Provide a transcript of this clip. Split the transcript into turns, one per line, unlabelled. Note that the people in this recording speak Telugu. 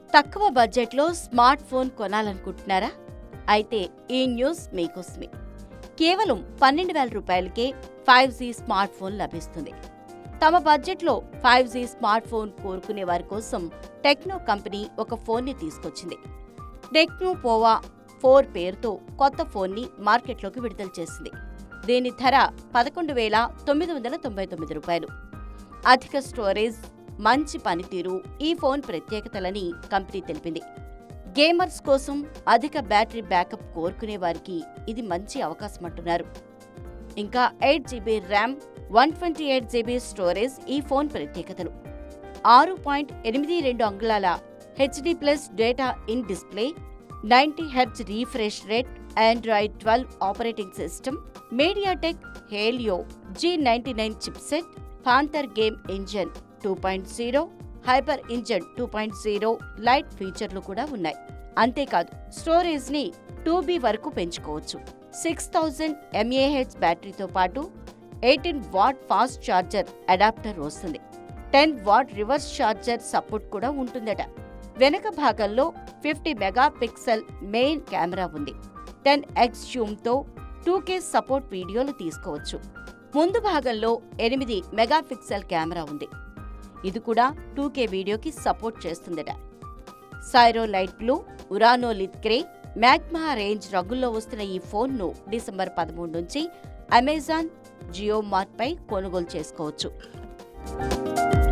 తక్కువ బడ్జెట్లో స్మార్ట్ ఫోన్ కొనాలనుకుంటున్నారా అయితే ఈ న్యూస్ మీకోసమే కేవలం పన్నెండు వేల రూపాయలకే ఫైవ్ జీ స్మార్ట్ ఫోన్ లభిస్తుంది తమ బడ్జెట్లో ఫైవ్ జీ స్మార్ట్ ఫోన్ కోరుకునే వారి కోసం టెక్నో కంపెనీ ఒక ఫోన్ని తీసుకొచ్చింది టెక్నో పోవా ఫోర్ పేరుతో కొత్త ఫోన్ని మార్కెట్లోకి విడుదల చేసింది దీని ధర పదకొండు వేల తొమ్మిది వందల తొంభై తొమ్మిది రూపాయలు అధిక స్టోరేజ్ మంచి పనితీరు ఈ ఫోన్ ప్రత్యేకతలని కంపెనీ తెలిపింది గేమర్స్ కోసం అధిక బ్యాటరీ బ్యాకప్ కోరుకునే వారికి ఇది మంచి అవకాశం అంటున్నారు ఇంకా eight GB RAM one twenty eight GB storage ఈ ఫోన్ ప్రత్యేకతలు ఆరు పాయింట్ ఎనిమిది రెండు అంగుళాల HD plus data in display ninety hertz refresh rate Android twelve operating system MediaTek Helio G ninety nine chipset Panther game engine two point zero hyper engine two point zero lite ఫీచర్లు కూడా ఉన్నాయి అంతేకాదు స్టోరేజ్ ని టూ బి వరకు పెంచుకోవచ్చు సిక్స్ థౌజండ్ ఎంఏహెచ్ బ్యాటరీతో పాటు eighteen watt fast charger adapter వస్తుంది ten watt reverse charger support కూడా ఉంటుందట వెనక భాగంలో fifty mega pixel main camera ఉంది టెన్ ఎక్స్ జూమ్తో టూ కే సపోర్ట్ వీడియోలు తీసుకోవచ్చు ముందు భాగంలో ఎనిమిది మెగా పిక్సెల్ కెమెరా ఉంది ఇది కూడా టూ కే వీడియోకి సపోర్ట్ చేస్తుందట cryolite blue uranolith grey magma orange రంగుల్లో వస్తున్న ఈ ఫోన్ను డిసెంబర్ పదమూడు నుంచి అమెజాన్ జియో మార్ట్ పై కొనుగోలు చేసుకోవచ్చు